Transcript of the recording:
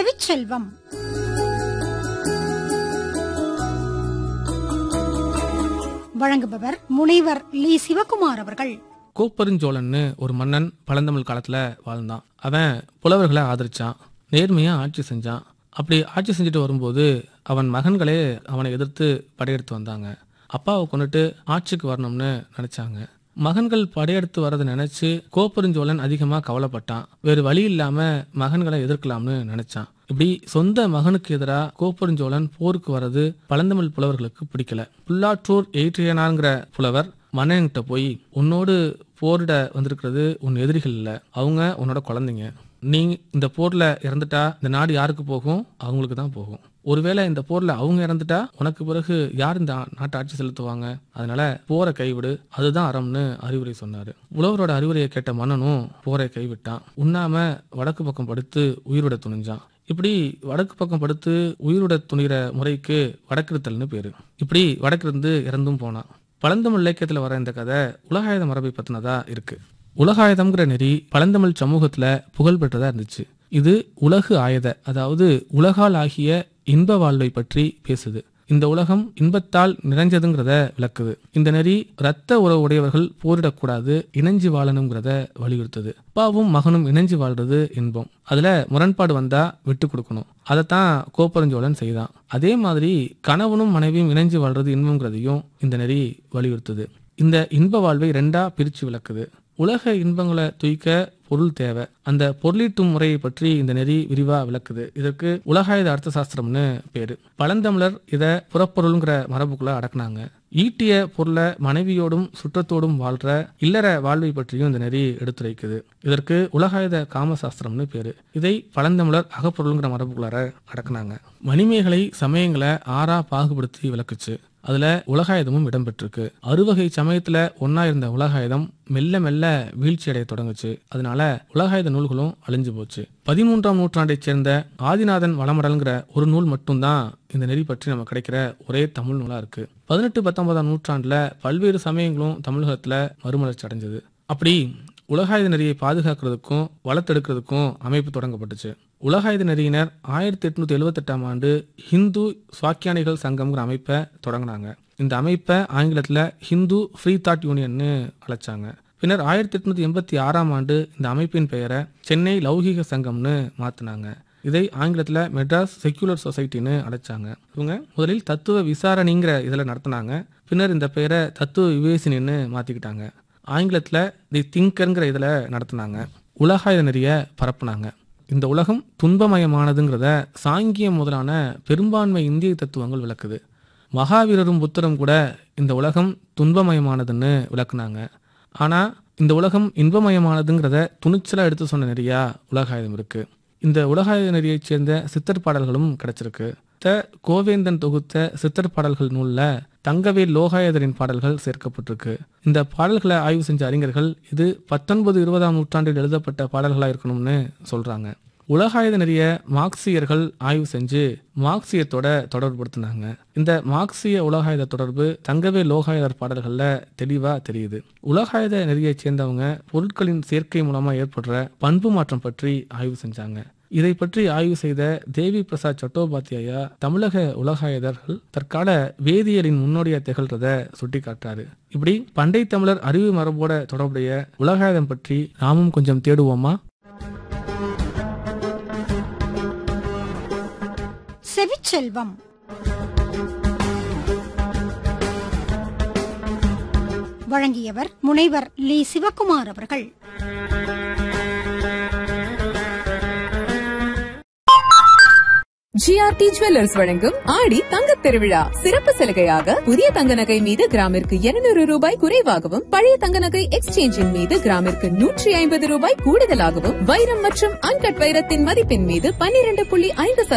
செவிச்செல்வம் வழங்குபவர் முனைவர் லீ சிவகுமார் அவர்கள் கோப்பெருஞ்சோழன்னு ஒரு மன்னன் பழந்தமிழ் காலத்துல வாழ்ந்தான் அவன் புலவர்களை ஆதரிச்சான் நேர்மையா ஆட்சி செஞ்சான் அப்படி ஆட்சி செஞ்சுட்டு வரும்போது அவன் மகன்களே அவனை எதிர்த்து படையெடுத்து வந்தாங்க அப்பாவை கொண்டுட்டு ஆட்சிக்கு வரணும்னு நினைச்சாங்க மகன்கள் படையெடுத்து வரதை நினைச்சு கோப்பெருஞ்சோழன் அதிகமா கவலைப்பட்டான் வேறு வழி இல்லாம மகன்களை எதிர்க்கலாம்னு நினைச்சான் இப்படி சொந்த மகனுக்கு எதிராக கோப்பெருஞ்சோழன் போருக்கு வர்றது பழந்தமிழ் புலவர்களுக்கு பிடிக்கல புல்லாற்றூர் எயிற்றியனாங்கிற புலவர் மன்னன்கிட்ட போய் உன்னோடு போரிட வந்திருக்கிறது உன் எதிரிகள் இல்ல அவங்க உன்னோட குழந்தைங்க நீ இந்த போர்ல இறந்துட்டா இந்த நாடு யாருக்கு போகும் அவங்களுக்கு தான் போகும் ஒருவேளை இந்த போர்ல அவங்க இறந்துட்டா உனக்கு பிறகு யார் இந்த நாட்டை ஆட்சி செலுத்துவாங்க அதனால போரை கைவிடு அதுதான் அறம்னு அறிவுரை சொன்னாரு உழவரோட அறிவுரையை கேட்ட மன்னனும் போரை கைவிட்டான் உண்ணாம வடக்கு பக்கம் படுத்து உயிரோட துணிஞ்சான் இப்படி வடக்கு பக்கம் படுத்து உயிரோட துணிகிற முறைக்கு வடக்கிருத்தல்னு பேரு இப்படி வடக்கிருந்து இறந்தும் போனான் பழந்தமிழ் இலக்கியத்துல வர இந்த கதை உலகாயுத மரபை பத்தினதா இருக்கு உலகாயுதம்ங்கிற நெறி பழந்தமிழ் சமூகத்துல புகழ் பெற்றதா இருந்துச்சு இது உலகு ஆயுத அதாவது உலகால் ஆகிய இன்ப வாழ்வை பற்றி பேசுது இந்த உலகம் இன்பத்தால் நிறைஞ்சதுங்கிறத விளக்குது இந்த நெறி இரத்த உறவு உடையவர்கள் போரிடக்கூடாது இணைஞ்சு வாழணுங்கிறத வலியுறுத்துது அப்பாவும் மகனும் இணைஞ்சு வாழ்றது இன்பம் அதுல முரண்பாடு வந்தா விட்டு கொடுக்கணும் அதைத்தான் கோப்பரஞ்சோழன் செய்தான் அதே மாதிரி கணவனும் மனைவியும் இணைஞ்சு வாழ்றது இன்பங்கிறதையும் இந்த நெறி வலியுறுத்துது இந்த இன்ப வாழ்வை ரெண்டா பிரிச்சு விளக்குது உலக இன்பங்களை தூய்க்க பொருள் தேவை அந்த பொருளீட்டும் முறையை பற்றி இந்த நெறி விரிவா விளக்குது இதற்கு உலகாயுத அர்த்த சாஸ்திரம்னு பேரு பழந்தமிழர் இத புறப்பொருள்ங்கிற மரபுக்குள்ள அடக்குனாங்க ஈட்டிய பொருளை மனைவியோடும் சுற்றத்தோடும் வாழ்ற இல்லற வாழ்வை பற்றியும் இந்த நெறி எடுத்துரைக்குது இதற்கு உலகாயுத காமசாஸ்திரம்னு பேரு இதை பழந்தமிழர் அகப்பொருள்ங்கிற மரபுக்குள்ளார அடக்குனாங்க மணிமேகலை சமயங்களை ஆறா பாகுபடுத்தி விளக்குச்சு அதுல உலகாயுதமும் இடம்பெற்றிருக்கு அறுவகை சமயத்துல ஒன்னா இருந்த உலகாயுதம் மெல்ல மெல்ல வீழ்ச்சி அடைய தொடங்குச்சு அதனால உலகாயுத நூல்களும் அழிஞ்சு போச்சு பதிமூன்றாம் நூற்றாண்டைச் சேர்ந்த ஆதிநாதன் வளமடல்ங்கிற ஒரு நூல் மட்டும்தான் இந்த நெறி பற்றி நம்ம கிடைக்கிற ஒரே தமிழ் நூலா இருக்கு பதினெட்டு பத்தொன்பதாம் நூற்றாண்டுல பல்வேறு சமயங்களும் தமிழகத்துல மறுமலர்ச்சி அடைஞ்சது அப்படி உலகாயுத நெறியை பாதுகாக்கிறதுக்கும் வளர்த்தெடுக்கிறதுக்கும் அமைப்பு தொடங்கப்பட்டுச்சு உலகாயுத நெறியினர் ஆயிரத்தி எட்நூத்தி எழுவத்தெட்டாம் ஆண்டு ஹிந்து சுவாக்கியானிகள் சங்கம்ங்கிற அமைப்பை தொடங்கினாங்க இந்த அமைப்பை ஆங்கிலத்துல ஹிந்து ஃப்ரீ தாட் யூனியன்னு அழைச்சாங்க பின்னர் ஆயிரத்தி எட்நூத்தி எண்பத்தி ஆறாம் ஆண்டு இந்த அமைப்பின் பெயரை சென்னை லௌகீக சங்கம்னு மாத்தினாங்க இதை ஆங்கிலத்துல மெட்ராஸ் செக்யூலர் சொசைட்டின்னு அழைச்சாங்க இவங்க முதலில் தத்துவ விசாரணைங்கிற இதில் நடத்தினாங்க பின்னர் இந்த பெயரை தத்துவ விவேசினின்னு மாத்திக்கிட்டாங்க ஆங்கிலத்துல தி திங்கர்ங்கிற இதில் நடத்தினாங்க உலகாயுத நெறிய பரப்புனாங்க இந்த உலகம் துன்பமயமானதுங்கிறத சாங்கியம் முதலான பெரும்பான்மை இந்திய தத்துவங்கள் விளக்குது மகாவீரரும் புத்தரும் கூட இந்த உலகம் துன்பமயமானதுன்னு விளக்குனாங்க ஆனா இந்த உலகம் இன்பமயமானதுங்கிறத துணிச்சலா எடுத்து சொன்ன நெறியா உலகாயுதம் இருக்கு இந்த உலகாயுத நெறியைச் சேர்ந்த சித்தர் பாடல்களும் கிடைச்சிருக்கு த கோவேந்தன் தொகுத்த சித்தர் பாடல்கள் நூல்ல தங்கவேல் லோகாயதரின் பாடல்கள் சேர்க்கப்பட்டிருக்கு இந்த பாடல்களை ஆய்வு செஞ்ச அறிஞர்கள் இது பத்தொன்பது இருபதாம் நூற்றாண்டில் எழுதப்பட்ட பாடல்களா இருக்கணும்னு சொல்றாங்க உலகாயுத நெறிய மார்க்சியர்கள் ஆய்வு செஞ்சு மார்க்சியத்தோட தொடர்புபடுத்தினாங்க இந்த மார்க்சிய உலகாயுத தொடர்பு தங்கவே லோகாயுதர் பாடல்கள்ல தெளிவா தெரியுது உலகாயுத நெறியைச் சேர்ந்தவங்க பொருட்களின் சேர்க்கை மூலமா ஏற்படுற பண்பு மாற்றம் பற்றி ஆய்வு செஞ்சாங்க இதை பற்றி ஆய்வு செய்த தேவி பிரசாத் சட்டோபாத்தியாயா தமிழக உலகாயுதர்கள் தற்கால வேதியியலின் முன்னோடியா திகழ்றத சுட்டி காட்டுறாரு இப்படி பண்டை தமிழர் அறிவு மரபோட தொடர்புடைய உலகாயுதம் பற்றி நாமும் கொஞ்சம் தேடுவோமா செவிச்செல்வம் வழங்கியவர் முனைவர் லீ சிவகுமார் அவர்கள் ஜிஆர்டி ஜுவல்லர்ஸ் வழங்கும் ஆடி தங்கத் திருவிழா சிறப்பு சலுகையாக புதிய தங்க நகை மீது கிராமிற்கு 200 ரூபாய் குறைவாகவும் பழைய தங்க நகை எக்ஸ்சேஞ்சின் மீது கிராமிற்கு நூற்றி ஐம்பது ரூபாய் கூடுதலாகவும் வைரம் மற்றும் அன்கட் வைரத்தின் மதிப்பின் மீது 12.5% புள்ளி ஐந்து